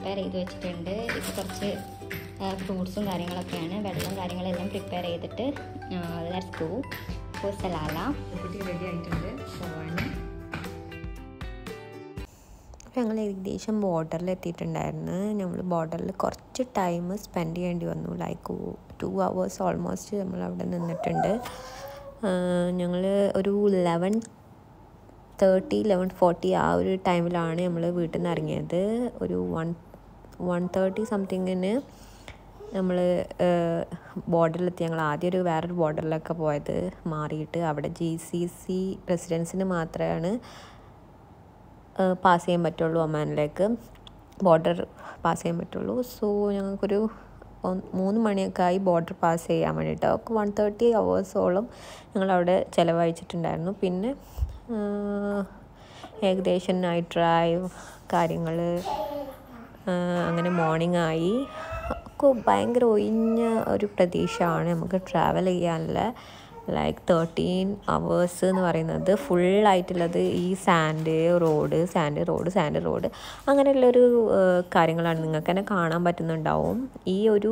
prepare ചെയ്ത് വെച്ചിട്ടുണ്ട് ഇത് കുറച്ച് ഫ്രൂട്ട്സും കാര്യങ്ങളൊക്കെയാണ് വെള്ളം കാര്യങ്ങളെല്ലാം പ്രിപ്പയർ ചെയ്തിട്ട് ലെറ്റ്സ് ഗോ ഫോർ സലാല കുട്ടി റെഡി ആയിട്ടുണ്ട് പോവാണ് അപ്പോൾ ഞങ്ങൾ ഏകദേശം ബോർഡറിൽ എത്തിയിട്ടുണ്ടായിരുന്നു നമ്മൾ ബോർഡറിൽ കുറച്ച് ടൈം സ്പെൻഡ് ചെയ്യേണ്ടി വന്നു ലൈക്ക് ടു അവേഴ്സ് ഓൾമോസ്റ്റ് നമ്മൾ അവിടെ നിന്നിട്ടുണ്ട് ഞങ്ങൾ ഒരു ലെവൻ തേർട്ടി ലെവൻ ഫോർട്ടി ആ ഒരു ടൈമിലാണ് നമ്മൾ വീട്ടിൽ നിന്ന് ഇറങ്ങിയത് ഒരു വൺ വൺ തേർട്ടി സംതിങ്ങിന് നമ്മൾ ബോർഡറിലെത്തി ഞങ്ങൾ ആദ്യം ഒരു വേറൊരു ബോർഡറിലൊക്കെ പോയത് മാറിയിട്ട് അവിടെ ജി സി സി റെസിഡൻസിന് മാത്രമാണ് പാസ് ചെയ്യാൻ പറ്റുള്ളൂ ഒമാനിലേക്ക് ബോർഡർ പാസ് ചെയ്യാൻ പറ്റുള്ളൂ സോ ഞങ്ങൾക്കൊരു മൂന്ന് മണിയൊക്കെ ആയി ബോർഡർ പാസ് ചെയ്യാൻ വേണ്ടിയിട്ട് ഒക്കെ വൺ തേർട്ടി അവേഴ്സോളം ഞങ്ങളവിടെ ചിലവഴിച്ചിട്ടുണ്ടായിരുന്നു പിന്നെ ഏകദേശം നൈറ്റ് ഡ്രൈവ് കാര്യങ്ങൾ അങ്ങനെ മോർണിംഗ് ആയി ഒക്കെ ഭയങ്കര ഒഴിഞ്ഞ ഒരു പ്രദേശമാണ് നമുക്ക് ട്രാവൽ ചെയ്യാനുള്ള ലൈക്ക് തേർട്ടീൻ അവേഴ്സ് എന്ന് പറയുന്നത് ഫുള്ളായിട്ടുള്ളത് ഈ sand road sand road sand road അങ്ങനെയുള്ളൊരു കാര്യങ്ങളാണ് നിങ്ങൾക്ക് തന്നെ കാണാൻ പറ്റുന്നുണ്ടാവും ഈ ഒരു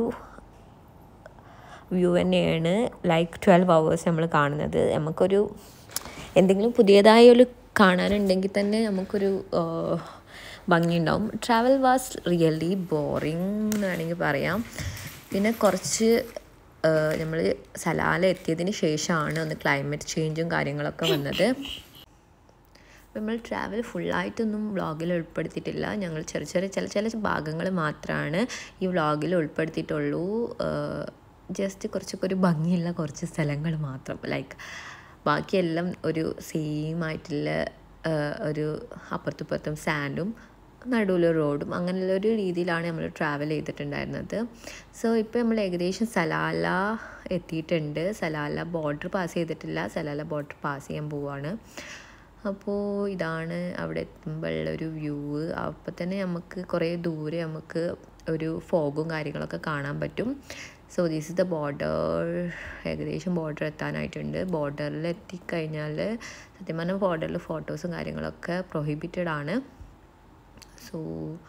വ്യൂ തന്നെയാണ് ലൈക്ക് ട്വൽവ് അവേഴ്സ് നമ്മൾ കാണുന്നത് നമുക്കൊരു എന്തെങ്കിലും പുതിയതായ ഒരു കാണാനുണ്ടെങ്കിൽ തന്നെ നമുക്കൊരു ഭംഗിയുണ്ടാവും ട്രാവൽ വാസ് റിയലി ബോറിങ് എന്ന് വേണമെങ്കിൽ പറയാം പിന്നെ കുറച്ച് നമ്മൾ സലാല എത്തിയതിന് ശേഷമാണ് ഒന്ന് ക്ലൈമറ്റ് ചേഞ്ചും കാര്യങ്ങളൊക്കെ വന്നത് നമ്മൾ ട്രാവൽ ഫുള്ളായിട്ടൊന്നും വ്ളോഗിൽ ഉൾപ്പെടുത്തിയിട്ടില്ല ഞങ്ങൾ ചെറിയ ചെറിയ ചില ചില ഭാഗങ്ങൾ മാത്രമാണ് ഈ വ്ളോഗിൽ ഉൾപ്പെടുത്തിയിട്ടുള്ളൂ ജസ്റ്റ് കുറച്ചൊക്കെ ഒരു ഭംഗിയുള്ള കുറച്ച് സ്ഥലങ്ങൾ മാത്രം ലൈക്ക് ബാക്കിയെല്ലാം ഒരു സെയിം ആയിട്ടുള്ള ഒരു അപ്പുറത്തും ഇപ്പുറത്തും സാൻഡും നടുവിൽ റോഡും അങ്ങനെയുള്ള ഒരു രീതിയിലാണ് നമ്മൾ ട്രാവൽ ചെയ്തിട്ടുണ്ടായിരുന്നത് സോ ഇപ്പോൾ നമ്മൾ ഏകദേശം സലാല എത്തിയിട്ടുണ്ട് സലാല ബോർഡർ പാസ് ചെയ്തിട്ടില്ല സലാല ബോർഡർ പാസ് ചെയ്യാൻ പോവാണ് അപ്പോൾ ഇതാണ് അവിടെ എത്തുമ്പോഴുള്ള ഒരു വ്യൂ അപ്പോൾ തന്നെ നമുക്ക് കുറേ ദൂരെ നമുക്ക് ഒരു ഫോഗും കാര്യങ്ങളൊക്കെ കാണാൻ പറ്റും so this is the border ഏകദേശം ബോർഡർ എത്താനായിട്ടുണ്ട് ബോർഡറിൽ എത്തിക്കഴിഞ്ഞാൽ സത്യം പറഞ്ഞാൽ ബോർഡറിൽ ഫോട്ടോസും കാര്യങ്ങളൊക്കെ പ്രൊഹിബിറ്റഡ് ആണ് സോ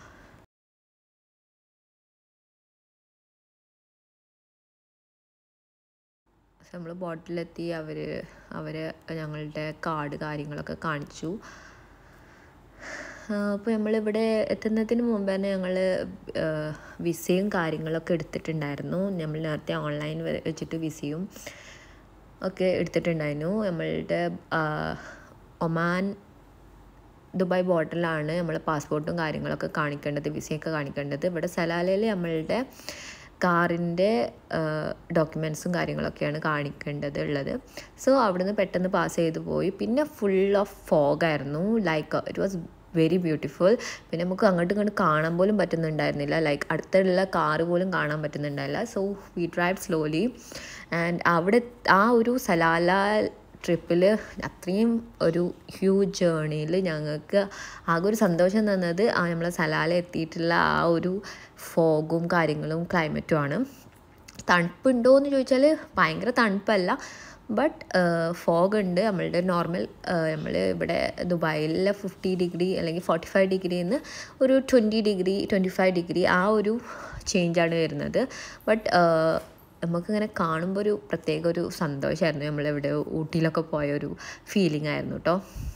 നമ്മൾ ബോട്ടിലെത്തി അവർ അവർ ഞങ്ങളുടെ കാർഡ് കാര്യങ്ങളൊക്കെ കാണിച്ചു അപ്പോൾ നമ്മളിവിടെ എത്തുന്നതിന് മുമ്പ് തന്നെ ഞങ്ങൾ വിസയും കാര്യങ്ങളൊക്കെ എടുത്തിട്ടുണ്ടായിരുന്നു നമ്മൾ നേരത്തെ ഓൺലൈൻ വെച്ചിട്ട് വിസയും ഒക്കെ എടുത്തിട്ടുണ്ടായിരുന്നു നമ്മളുടെ ഒമാൻ ദുബായ് ബോർഡറിലാണ് നമ്മൾ പാസ്പോർട്ടും കാര്യങ്ങളൊക്കെ കാണിക്കേണ്ടത് വിസയൊക്കെ കാണിക്കേണ്ടത് ഇവിടെ സലാലയിൽ നമ്മളുടെ കാറിൻ്റെ ഡോക്യുമെൻസും കാര്യങ്ങളൊക്കെയാണ് കാണിക്കേണ്ടത് ഉള്ളത് സോ അവിടുന്ന് പെട്ടെന്ന് പാസ് ചെയ്ത് പോയി പിന്നെ ഫുൾ ഓഫ് ഫോഗായിരുന്നു like it was very beautiful പിന്നെ നമുക്ക് അങ്ങോട്ടും ഇങ്ങോട്ട് കാണാൻ പോലും പറ്റുന്നുണ്ടായിരുന്നില്ല ലൈക്ക് അടുത്തുള്ള കാറ് പോലും കാണാൻ പറ്റുന്നുണ്ടായില്ല so we drive slowly and അവിടെ ആ ഒരു സലാല ട്രിപ്പിൽ അത്രയും ഒരു ഹ്യൂജ് ജേണിയിൽ ഞങ്ങൾക്ക് ആകെ ഒരു സന്തോഷം തന്നത് ആ നമ്മളെ സലാല എത്തിയിട്ടുള്ള ആ ഒരു ഫോഗും കാര്യങ്ങളും ക്ലൈമറ്റും ആണ് തണുപ്പുണ്ടോ എന്ന് ചോദിച്ചാൽ ഭയങ്കര തണുപ്പല്ല ബട്ട് ഫോഗ് ഉണ്ട് നമ്മളുടെ നോർമൽ നമ്മൾ ഇവിടെ ദുബായിലെ ഫിഫ്റ്റി ഡിഗ്രി അല്ലെങ്കിൽ ഫോർട്ടി ഫൈവ് ഡിഗ്രിയിൽ നിന്ന് ഒരു twenty degree twenty five degree ആ ഒരു ചേഞ്ചാണ് വരുന്നത് ബട്ട് നമുക്കിങ്ങനെ കാണുമ്പോൾ ഒരു പ്രത്യേക ഒരു സന്തോഷമായിരുന്നു നമ്മളിവിടെ ഊട്ടിയിലൊക്കെ പോയ ഒരു ഫീലിംഗ് ആയിരുന്നു കേട്ടോ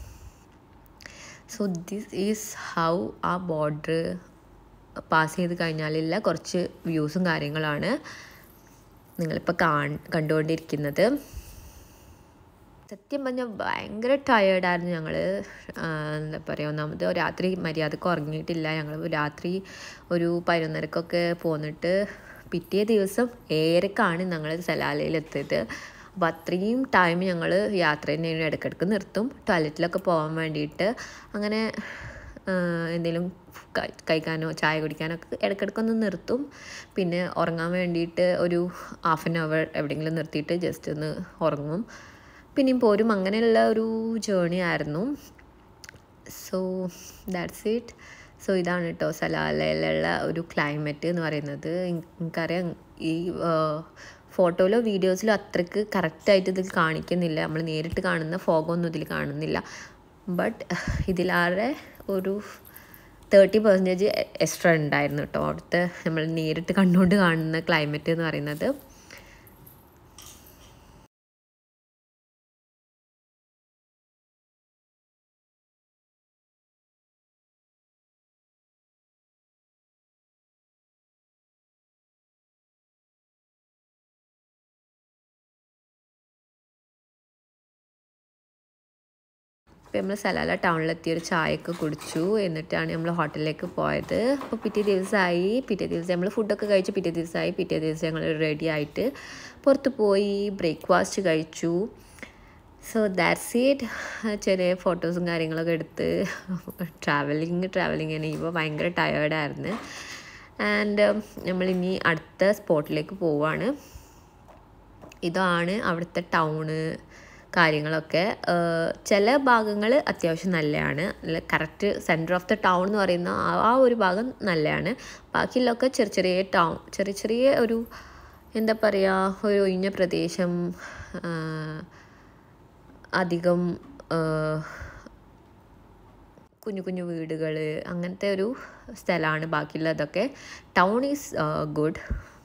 സോ ദിസ് ഈസ് ഹൗ ആ ബോർഡർ പാസ് ചെയ്ത് കഴിഞ്ഞാലുള്ള കുറച്ച് വ്യൂസും കാര്യങ്ങളാണ് നിങ്ങളിപ്പോൾ കാ കണ്ടുകൊണ്ടിരിക്കുന്നത് സത്യം പറഞ്ഞാൽ ഭയങ്കര ടയേർഡായിരുന്നു ഞങ്ങൾ എന്താ പറയുക ഒന്നാമത് രാത്രി മര്യാദക്ക് ഉറങ്ങിയിട്ടില്ല ഞങ്ങൾ രാത്രി ഒരു പതിനൊന്നരക്കൊക്കെ പോന്നിട്ട് പിറ്റേ ദിവസം ഏരക്കാണ് ഞങ്ങൾ സലാലയിൽ എത്തിയത് അപ്പോൾ അത്രയും ടൈം ഞങ്ങൾ യാത്ര തന്നെയാണ് ഇടയ്ക്കിടയ്ക്ക് നിർത്തും ടോയ്ലറ്റിലൊക്കെ പോകാൻ വേണ്ടിയിട്ട് അങ്ങനെ എന്തെങ്കിലും കഴിക്കാനോ ചായ കുടിക്കാനോ ഒക്കെ ഇടയ്ക്കിടയ്ക്കൊന്ന് നിർത്തും പിന്നെ ഉറങ്ങാൻ വേണ്ടിയിട്ട് ഒരു ഹാഫ് ആൻ അവർ എവിടെയെങ്കിലും നിർത്തിയിട്ട് ജസ്റ്റ് ഒന്ന് ഉറങ്ങും പിന്നെയും പോരും അങ്ങനെയുള്ള ഒരു ജേണി ആയിരുന്നു സോ ദാറ്റ്സ് ഇറ്റ് സോ ഇതാണ് കേട്ടോ സലാലയിലുള്ള ഒരു ക്ലൈമറ്റ് എന്ന് പറയുന്നത് എനിക്കറിയാം ഈ ഫോട്ടോയിലോ വീഡിയോസിലോ അത്രയ്ക്ക് കറക്റ്റായിട്ട് ഇതിൽ കാണിക്കുന്നില്ല നമ്മൾ നേരിട്ട് കാണുന്ന ഫോഗൊന്നും ഇതിൽ കാണുന്നില്ല ബട്ട് ഇതിലാറെ ഒരു തേർട്ടി പെർസെൻറ്റേജ് എക്സ്ട്രാ ഉണ്ടായിരുന്നു കേട്ടോ അവിടുത്തെ നമ്മൾ നേരിട്ട് കണ്ടുകൊണ്ട് കാണുന്ന ക്ലൈമറ്റ് എന്ന് പറയുന്നത് അപ്പോൾ നമ്മൾ സലാല ടൗണിലെത്തി ഒരു ചായയൊക്കെ കുടിച്ചു എന്നിട്ടാണ് നമ്മൾ ഹോട്ടലിലേക്ക് പോയത് അപ്പോൾ പിറ്റേ ദിവസമായി പിറ്റേ ദിവസം നമ്മൾ ഫുഡൊക്കെ കഴിച്ചു പിറ്റേ ദിവസമായി പിറ്റേ ദിവസം ഞങ്ങൾ റെഡി ആയിട്ട് പുറത്ത് പോയി ബ്രേക്ക്ഫാസ്റ്റ് കഴിച്ചു സോ ദാറ്റ്സ് ഇറ്റ് ചെറിയ ഫോട്ടോസും കാര്യങ്ങളൊക്കെ എടുത്ത് ട്രാവലിങ് ട്രാവലിങ് തന്നെ ഇപ്പോൾ ഭയങ്കര ടയേർഡായിരുന്നു ആൻഡ് നമ്മളിനി അടുത്ത സ്പോട്ടിലേക്ക് പോവാണ് ഇതാണ് അവിടുത്തെ ടൗണ് കാര്യങ്ങളൊക്കെ ചില ഭാഗങ്ങൾ അത്യാവശ്യം നല്ലതാണ് correct centre of the town എന്ന് പറയുന്ന ആ- ആ ഒരു ഭാഗം നല്ലതാണ് ബാക്കിയുള്ളതൊക്കെ ചെറിയ ചെറിയ ടൗൺ ചെറിയ ചെറിയ ഒരു എന്താ പറയുക ഒരു ഒഴിഞ്ഞ പ്രദേശം ആ, അധികം ആ, കുഞ്ഞു കുഞ്ഞു വീടുകൾ അങ്ങനത്തെ ഒരു സ്ഥലമാണ് ബാക്കിയുള്ളതൊക്കെ ടൗൺ ഈസ് ഗുഡ്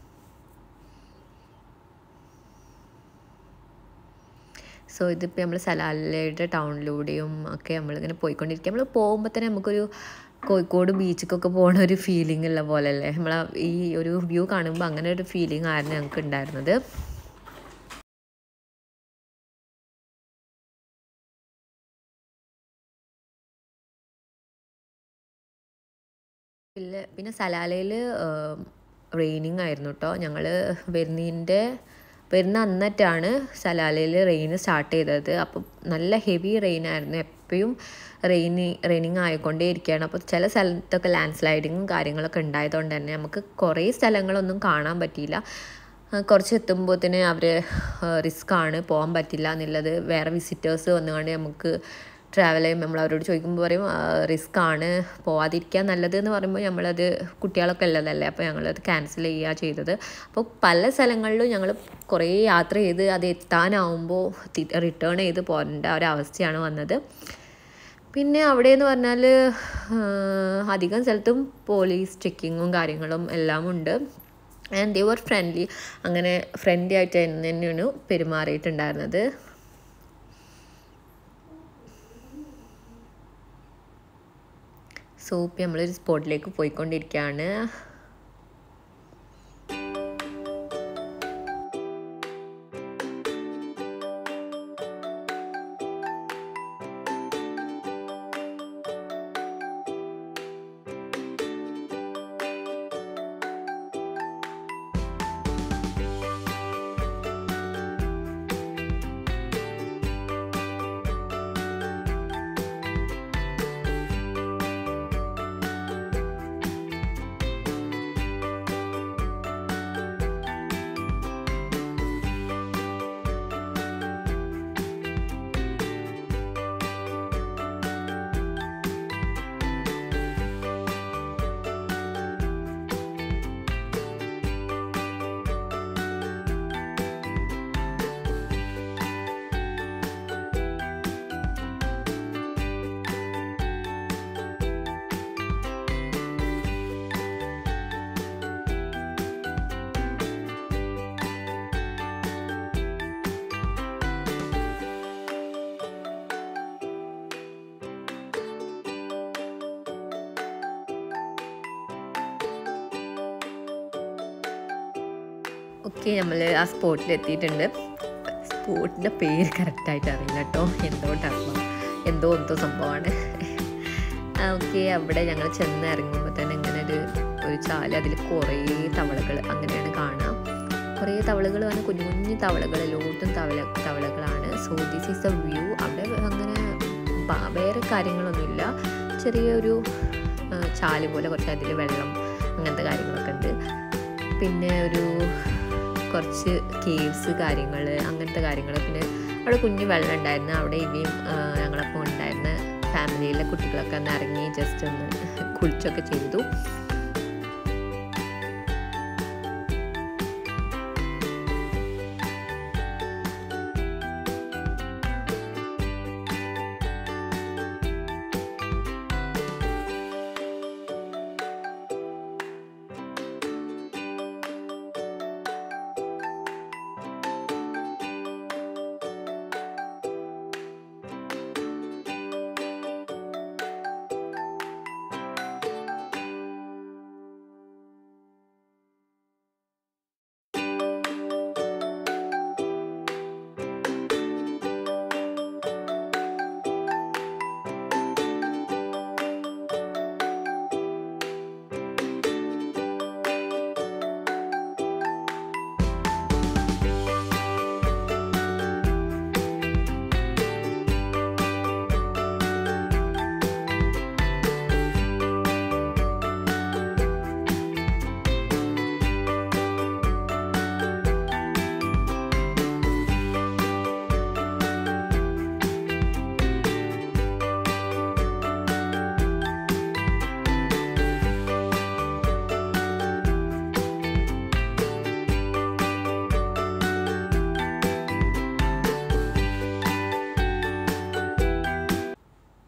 സോ ഇതിപ്പോൾ നമ്മൾ സലാലയുടെ ടൗണിലൂടെയും ഒക്കെ നമ്മളിങ്ങനെ പോയിക്കൊണ്ടിരിക്കുക നമ്മൾ പോകുമ്പോൾ തന്നെ നമുക്കൊരു കോഴിക്കോട് ബീച്ചിക്കൊക്കെ പോകുന്ന ഒരു ഫീലിംഗ് ഉള്ള പോലെ അല്ലേ നമ്മൾ ഈ ഒരു വ്യൂ കാണുമ്പോൾ അങ്ങനെ ഒരു ഫീലിംഗ് ആയിരുന്നു ഞങ്ങൾക്ക് ഉണ്ടായിരുന്നത് പിന്നെ പിന്നെ സലാലയിൽ റെയിനിങ് ആയിരുന്നു കേട്ടോ ഞങ്ങൾ വരുന്നതിൻ്റെ വരുന്ന അന്നിട്ടാണ് സലാലയിൽ റെയിൻ സ്റ്റാർട്ട് ചെയ്തത് അപ്പം നല്ല ഹെവി റെയിൻ ആയിരുന്നു എപ്പോഴും റെയിനി റെയിനിങ് ആയിക്കൊണ്ടേ ഇരിക്കുകയാണ് അപ്പോൾ ചില സ്ഥലത്തൊക്കെ ലാൻഡ് സ്ലൈഡിങ്ങും കാര്യങ്ങളൊക്കെ ഉണ്ടായതുകൊണ്ട് തന്നെ നമുക്ക് കുറേ സ്ഥലങ്ങളൊന്നും കാണാൻ പറ്റിയില്ല ആ, കുറച്ച് എത്തുമ്പോഴത്തേന് അവർ റിസ്ക് ആണ് പോകാൻ പറ്റില്ല എന്നുള്ളത് വേറെ വിസിറ്റേഴ്സ് വന്നുകൊണ്ട് നമുക്ക് ട്രാവൽ ചെയ്യുമ്പോൾ നമ്മൾ അവരോട് ചോദിക്കുമ്പോൾ പറയും റിസ്ക് ആണ് പോവാതിരിക്കാൻ നല്ലത് എന്ന് പറയുമ്പോൾ നമ്മളത് കുട്ടികളൊക്കെ ഉള്ളതല്ലേ അപ്പോൾ ഞങ്ങളത് ക്യാൻസൽ ചെയ്യുക ചെയ്തത് അപ്പോൾ പല സ്ഥലങ്ങളിലും ഞങ്ങൾ കുറേ യാത്ര ചെയ്ത് അത് എത്താനാവുമ്പോൾ റിട്ടേൺ ചെയ്ത് പോരേണ്ട ഒരവസ്ഥയാണ് വന്നത് പിന്നെ അവിടെ എന്ന് പറഞ്ഞാൽ അധികം സ്ഥലത്തും പോലീസ് ചെക്കിങ്ങും കാര്യങ്ങളും എല്ലാം ഉണ്ട് ആൻഡ് ദേ വർ ഫ്രണ്ട്ലി അങ്ങനെ ഫ്രണ്ട്ലി ആയിട്ട് തന്നെയാണ് പെരുമാറിയിട്ടുണ്ടായിരുന്നത് സോ ഇപ്പം നമ്മളൊരു സ്പോട്ടിലേക്ക് പോയിക്കൊണ്ടിരിക്കുകയാണ് ഓക്കെ നമ്മൾ ആ സ്പോട്ടിൽ എത്തിയിട്ടുണ്ട് സ്പോട്ടിൻ്റെ പേര് കറക്റ്റായിട്ട് അറിയില്ല കേട്ടോ എന്തോ ടർമ്മ എന്തോ എന്തോ സംഭവമാണ് ഓക്കെ അവിടെ ഞങ്ങൾ ചെന്ന് ഇറങ്ങുമ്പോൾ തന്നെ ഇങ്ങനെ ഒരു ഒരു ചാല് അതിൽ കുറേ തവളകൾ അങ്ങനെയാണ് കാണാം കുറേ തവളകൾ വന്ന് കുഞ്ഞു കുഞ്ഞു തവളകൾ ലോട്ടും തവള തവളകളാണ് so this is the view അവിടെ അങ്ങനെ ബ- വേറെ കാര്യങ്ങളൊന്നുമില്ല ചെറിയൊരു ആ, ചാല് പോലെ കുറച്ച് അതിൽ വെള്ളം അങ്ങനത്തെ കാര്യങ്ങളൊക്കെ ഉണ്ട് പിന്നെ ഒരു കുറച്ച് കേവ്സ് കാര്യങ്ങൾ അങ്ങനത്തെ കാര്യങ്ങൾ പിന്നെ അവിടെ കുഞ്ഞു വെള്ളം ഉണ്ടായിരുന്നു അവിടെ ഇവയും ആ, ഞങ്ങളൊപ്പം ഉണ്ടായിരുന്ന ഫാമിലിയിലെ കുട്ടികളൊക്കെ ഒന്ന് ഇറങ്ങി ജസ്റ്റ് ഒന്ന് കുളിച്ചൊക്കെ ചെയ്തു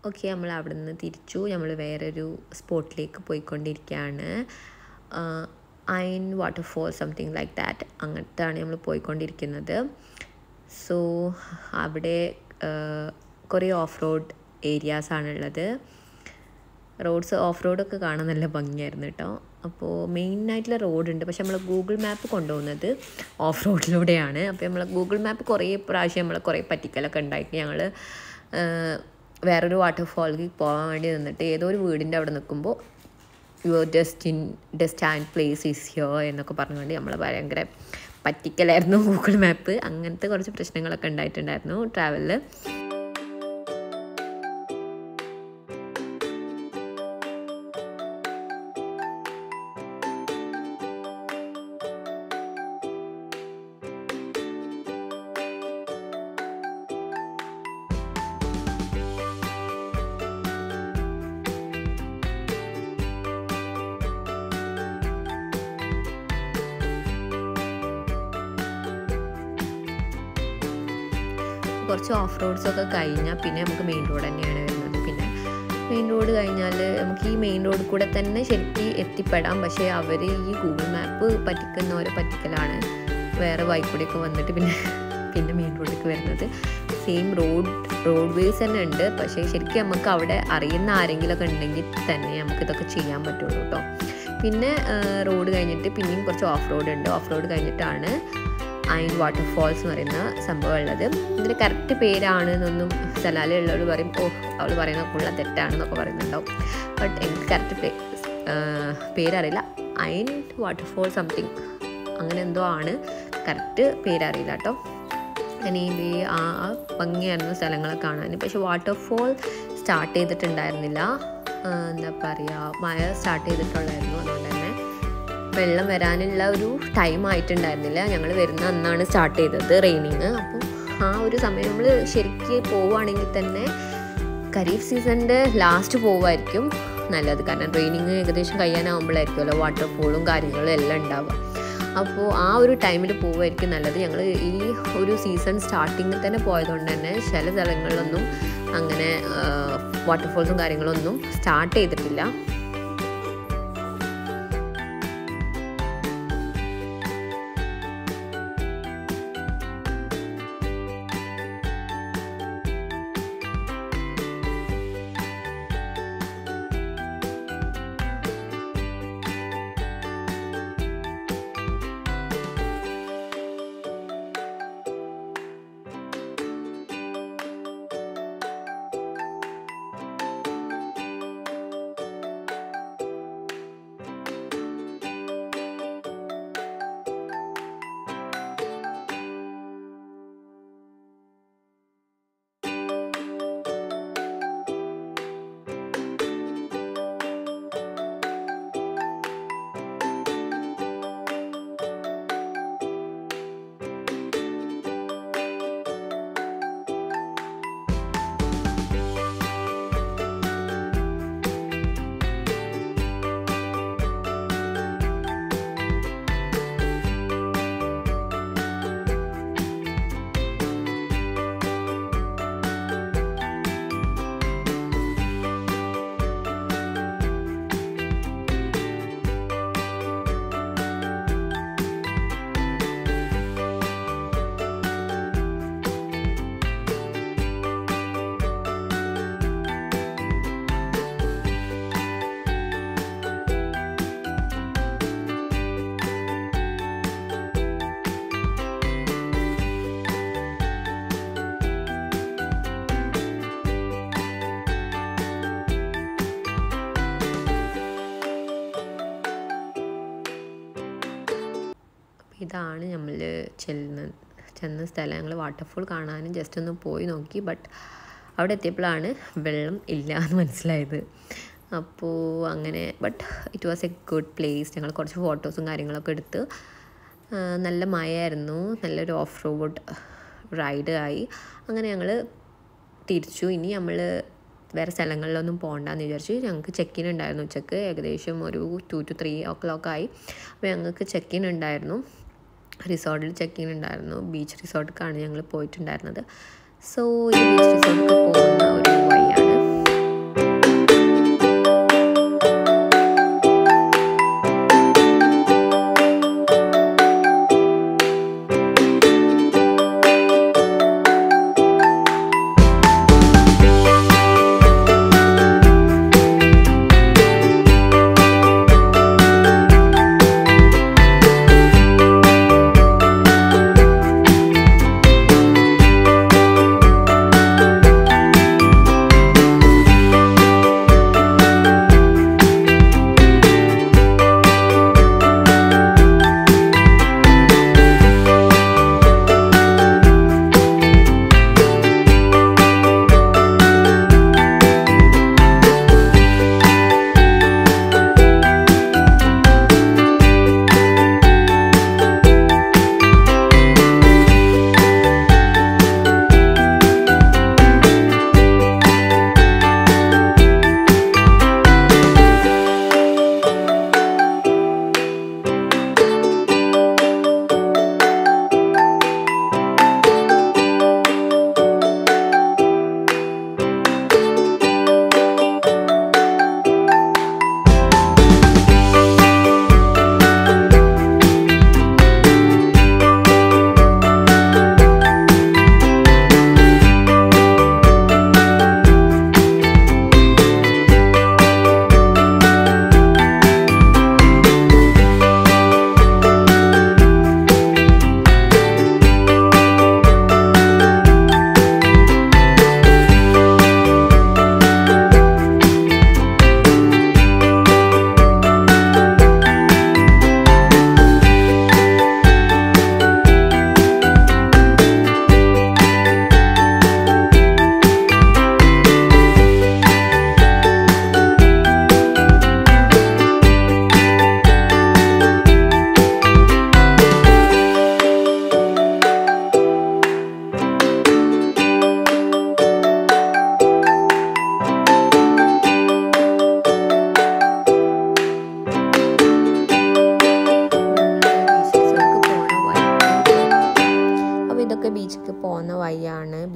ഓക്കെ നമ്മൾ അവിടെ നിന്ന് തിരിച്ചു നമ്മൾ വേറൊരു സ്പോട്ടിലേക്ക് പോയിക്കൊണ്ടിരിക്കുകയാണ് iron waterfall something like that അങ്ങനത്താണ് നമ്മൾ പോയിക്കൊണ്ടിരിക്കുന്നത് സോ അവിടെ കുറേ ഓഫ് റോഡ് ഏരിയാസാണുള്ളത് റോഡ്സ് ഓഫ് റോഡൊക്കെ കാണാൻ നല്ല ഭംഗിയായിരുന്നു കേട്ടോ അപ്പോൾ മെയിനായിട്ടുള്ള റോഡുണ്ട് പക്ഷെ നമ്മൾ ഗൂഗിൾ മാപ്പ് കൊണ്ടുപോകുന്നത് ഓഫ് റോഡിലൂടെയാണ് അപ്പോൾ നമ്മൾ ഗൂഗിൾ മാപ്പ് കുറേ പ്രാവശ്യം നമ്മൾ കുറേ പറ്റിക്കലൊക്കെ ഉണ്ടായിട്ട് ഞങ്ങൾ വേറൊരു വാട്ടർഫാളിൽ പോകാൻ വേണ്ടി നിന്നിട്ട് ഏതോ ഒരു വീടിൻ്റെ അവിടെ നിൽക്കുമ്പോൾ your destination place is here എന്നൊക്കെ പറഞ്ഞുകൊണ്ട് നമ്മൾ ഭയങ്കര പറ്റിക്കലായിരുന്നു ഗൂഗിൾ മാപ്പ് അങ്ങനത്തെ കുറച്ച് പ്രശ്നങ്ങളൊക്കെ ഉണ്ടായിട്ടുണ്ടായിരുന്നു ട്രാവലിൽ കുറച്ച് ഓഫ് റോഡ്സൊക്കെ കഴിഞ്ഞാൽ പിന്നെ നമുക്ക് മെയിൻ റോഡ് തന്നെയാണ് വരുന്നത് പിന്നെ മെയിൻ റോഡ് കഴിഞ്ഞാൽ നമുക്ക് ഈ മെയിൻ റോഡ് കൂടെ തന്നെ ശരിക്കും എത്തിപ്പെടാം പക്ഷേ അവർ ഈ ഗൂഗിൾ മാപ്പ് പറ്റിക്കുന്നവരെ പറ്റിക്കലാണ് വേറെ വൈക്കൂടെയൊക്കെ വന്നിട്ട് പിന്നെ പിന്നെ മെയിൻ റോഡിലേക്ക് വരുന്നത് സെയിം റോഡ് റോഡ് വേസ് തന്നെ ഉണ്ട് പക്ഷേ ശരിക്കും നമുക്ക് അവിടെ അറിയുന്ന ആരെങ്കിലുമൊക്കെ ഉണ്ടെങ്കിൽ തന്നെ നമുക്ക് ഇതൊക്കെ ചെയ്യാൻ പറ്റുള്ളൂ കേട്ടോ പിന്നെ റോഡ് കഴിഞ്ഞിട്ട് പിന്നെയും കുറച്ച് ഓഫ് റോഡ് ഉണ്ട് ഓഫ് റോഡ് കഴിഞ്ഞിട്ടാണ് അയൺ വാട്ടർഫോൾസ് എന്ന് പറയുന്ന സംഭവം ഉള്ളത് ഇതിന് കറക്റ്റ് പേരാണ് എന്നൊന്നും സലാലുള്ളവർ പറയും ഓ അവൾ പറയുന്ന ഫുള്ള തെറ്റാണെന്നൊക്കെ പറയുന്നുണ്ടാവും ബട്ട് എനിക്ക് കറക്റ്റ് പേ പേരറിയില്ല അയൺ വാട്ടർഫോൾ സംതിങ് അങ്ങനെ എന്തോ ആണ് കറക്റ്റ് പേരറിയില്ല കേട്ടോ അനീബി ആ ഭംഗിയായിരുന്നു സ്ഥലങ്ങളെ കാണാൻ പക്ഷെ വാട്ടർഫോൾ സ്റ്റാർട്ട് ചെയ്തിട്ടുണ്ടായിരുന്നില്ല എന്താ പറയുക മഴ സ്റ്റാർട്ട് ചെയ്തിട്ടുള്ളായിരുന്നു അതുകൊണ്ട് തന്നെ വെള്ളം വരാനുള്ള ഒരു ടൈം ആയിട്ടുണ്ടായിരുന്നില്ല ഞങ്ങൾ വരുന്ന അന്നാണ് സ്റ്റാർട്ട് ചെയ്തത് റെയിനിങ് അപ്പോൾ ആ ഒരു സമയം നമ്മൾ ശരിക്ക് പോവുകയാണെങ്കിൽ തന്നെ ഖരീഫ് സീസണിൻ്റെ ലാസ്റ്റ് പോവുമായിരിക്കും നല്ലത് കാരണം റെയിനിങ് ഏകദേശം കഴിയാനാകുമ്പോഴായിരിക്കുമല്ലോ വാട്ടർഫോളും കാര്യങ്ങളും എല്ലാം ഉണ്ടാവുക അപ്പോൾ ആ ഒരു ടൈമിൽ പോവുമായിരിക്കും നല്ലത് ഞങ്ങൾ ഈ ഒരു സീസൺ സ്റ്റാർട്ടിങ്ങിൽ തന്നെ പോയതുകൊണ്ട് തന്നെ ചില സ്ഥലങ്ങളിലൊന്നും അങ്ങനെ വാട്ടർഫോൾസും കാര്യങ്ങളൊന്നും സ്റ്റാർട്ട് ചെയ്തിട്ടില്ല ഇതാണ് നമ്മൾ ചെല്ലുന്ന ചെന്ന സ്ഥലം ഞങ്ങൾ വാട്ടർഫോൾ കാണാനും ജസ്റ്റ് ഒന്ന് പോയി നോക്കി ബട്ട് അവിടെ എത്തിയപ്പോഴാണ് വെള്ളം ഇല്ല എന്ന് മനസ്സിലായത് അപ്പോൾ അങ്ങനെ but it was a good place ഞങ്ങൾ കുറച്ച് ഫോട്ടോസും കാര്യങ്ങളൊക്കെ എടുത്ത് നല്ല മഴയായിരുന്നു നല്ലൊരു ഓഫ് റോഡ് റൈഡ് ആയി അങ്ങനെ ഞങ്ങൾ തിരിച്ചു ഇനി നമ്മൾ വേറെ സ്ഥലങ്ങളിലൊന്നും പോകണ്ടെന്ന് വിചാരിച്ചു ഞങ്ങൾക്ക് ചെക്ക് ഇൻ ഉണ്ടായിരുന്നു ഉച്ചക്ക് ഏകദേശം ഒരു two two three o'clock ആയി അപ്പോൾ ഞങ്ങൾക്ക് ചെക്ക് ഇൻ ഉണ്ടായിരുന്നു റിസോർട്ടിൽ ചെക്ക് ഇൻ ഉണ്ടായിരുന്നു ബീച്ച് റിസോർട്ടിലേക്കാണ് ഞങ്ങൾ പോയിട്ടുണ്ടായിരുന്നത് സോ ഈ ബീച്ച് റിസോർട്ടിൽ പോകുന്ന ഒരു വഴിയാണ്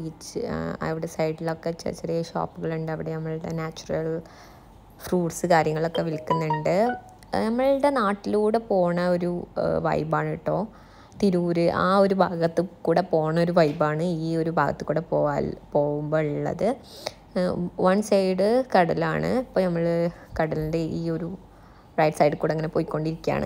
ബീച്ച് അവിടെ സൈഡിലൊക്കെ ചെറിയ ചെറിയ ഷോപ്പുകളുണ്ട് അവിടെ നമ്മളുടെ നാച്ചുറൽ ഫ്രൂട്ട്സ് കാര്യങ്ങളൊക്കെ വിൽക്കുന്നുണ്ട് നമ്മളുടെ നാട്ടിലൂടെ പോണ ഒരു വൈബാണ് കേട്ടോ തിരൂര് ആ ഒരു ഭാഗത്ത് കൂടെ പോണ ഒരു വൈബാണ് ഈ ഒരു ഭാഗത്ത് കൂടെ പോവാൻ പോകുമ്പോൾ ഉള്ളത് വൺ സൈഡ് കടലാണ് ഇപ്പോൾ നമ്മൾ കടലിൻ്റെ ഈ ഒരു റൈറ്റ് സൈഡിൽ കൂടെ അങ്ങനെ പോയിക്കൊണ്ടിരിക്കുകയാണ്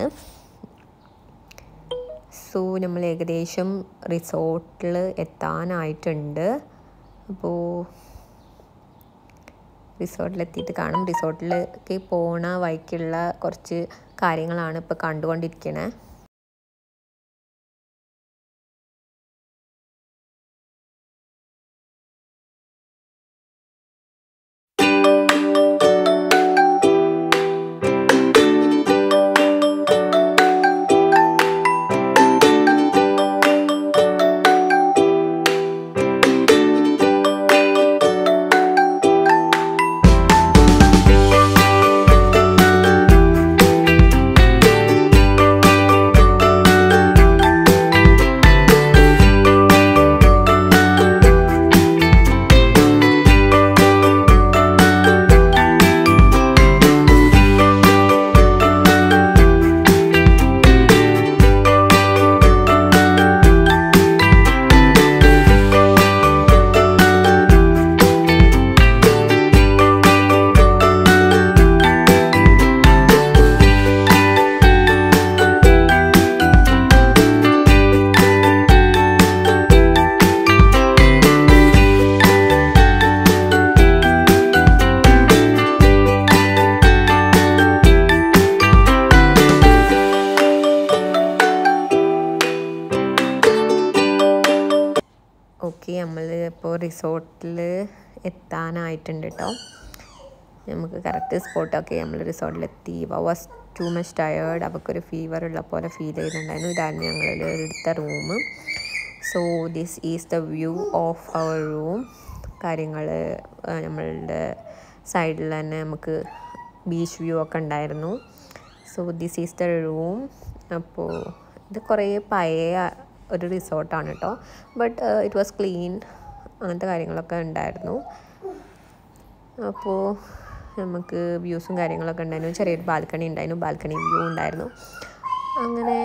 സോ നമ്മൾ ഏകദേശം റിസോർട്ടിൽ എത്താനായിട്ടുണ്ട് അപ്പോൾ റിസോർട്ടിലെത്തിയിട്ട് കാണും റിസോർട്ടിലേക്ക് പോണ വഴിക്കുള്ള കുറച്ച് കാര്യങ്ങളാണ് ഇപ്പോൾ കണ്ടുകൊണ്ടിരിക്കണേ ഓക്കെ നമ്മൾ ഇപ്പോൾ റിസോർട്ടിൽ എത്താനായിട്ടുണ്ട് കേട്ടോ നമുക്ക് കറക്റ്റ് സ്പോട്ടൊക്കെ നമ്മൾ റിസോർട്ടിലെത്തി വാസ് ടു മച്ച് ടയേർഡ് അവൾക്കൊരു ഫീവർ ഉള്ള പോലെ ഫീൽ ചെയ്യുന്നുണ്ടായിരുന്നു ഇതായിരുന്നു ഞങ്ങൾ എടുത്ത room so this is the view of our room കാര്യങ്ങൾ നമ്മളുടെ സൈഡിൽ തന്നെ നമുക്ക് ബീച്ച് വ്യൂ ഒക്കെ ഉണ്ടായിരുന്നു so this is the room അപ്പോൾ ഇത് കുറേ പഴയ ഒരു റിസോർട്ടാണ് കേട്ടോ ബട്ട് ഇറ്റ് വാസ് ക്ലീൻ അങ്ങനത്തെ കാര്യങ്ങളൊക്കെ ഉണ്ടായിരുന്നു അപ്പോൾ നമുക്ക് വ്യൂസും കാര്യങ്ങളൊക്കെ ഉണ്ടായിരുന്നു ചെറിയൊരു ബാൽക്കണി ഉണ്ടായിരുന്നു ബാൽക്കണി വ്യൂ ഉണ്ടായിരുന്നു അങ്ങനെ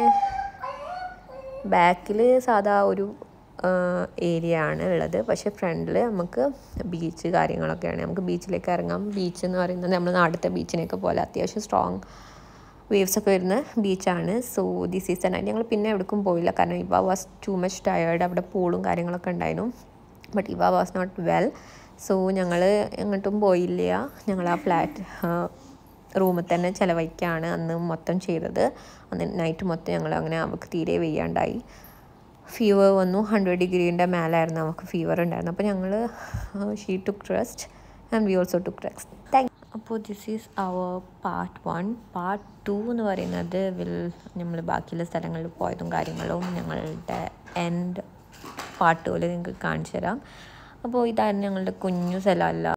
ബാക്കിൽ സാധാ ഒരു ഏരിയ ആണ് ഉള്ളത് പക്ഷേ ഫ്രണ്ടിൽ നമുക്ക് ബീച്ച് കാര്യങ്ങളൊക്കെയാണ് നമുക്ക് ബീച്ചിലേക്ക് ഇറങ്ങാം ബീച്ച് എന്ന് പറയുന്നത് നമ്മൾ നാടത്തെ ബീച്ചിനെയൊക്കെ പോലെ അത്യാവശ്യം സ്ട്രോങ് വേവ്സ് ഒക്കെ വരുന്ന ബീച്ചാണ് so this is the night ഞങ്ങൾ പിന്നെ എവിടേക്കും പോയില്ല കാരണം ഇവ വാസ് ടു മച്ച് ടയേർഡ് അവിടെ പൂളും കാര്യങ്ങളൊക്കെ ഉണ്ടായിരുന്നു ബട്ട് ഇവ വാസ് നോട്ട് വെൽ സോ ഞങ്ങൾ എങ്ങോട്ടും പോയില്ല ഞങ്ങൾ ആ ഫ്ലാറ്റ് റൂമിൽ തന്നെ ചിലവഴിക്കാണ് അന്ന് മൊത്തം ചെയ്തത് അന്ന് നൈറ്റ് മൊത്തം ഞങ്ങൾ അങ്ങനെ അവൾക്ക് തീരെ വെയ്യാണ്ടായി ഫീവർ വന്നു ഹൺഡ്രഡ് ഡിഗ്രീൻ്റെ മേലായിരുന്നു അവൾക്ക് ഫീവർ ഉണ്ടായിരുന്നു അപ്പോൾ ഞങ്ങൾ she took rest and we also took rest thank അപ്പോൾ this is our part one part two എന്ന് പറയുന്നത് വിൽ നമ്മൾ ബാക്കിയുള്ള സ്ഥലങ്ങളിൽ പോയതും കാര്യങ്ങളും ഞങ്ങളുടെ എൻഡ് പാർട്ട് പോലെ നിങ്ങൾക്ക് കാണിച്ചു തരാം അപ്പോൾ ഇതായിരുന്നു ഞങ്ങളുടെ കുഞ്ഞു സ്ഥലമല്ല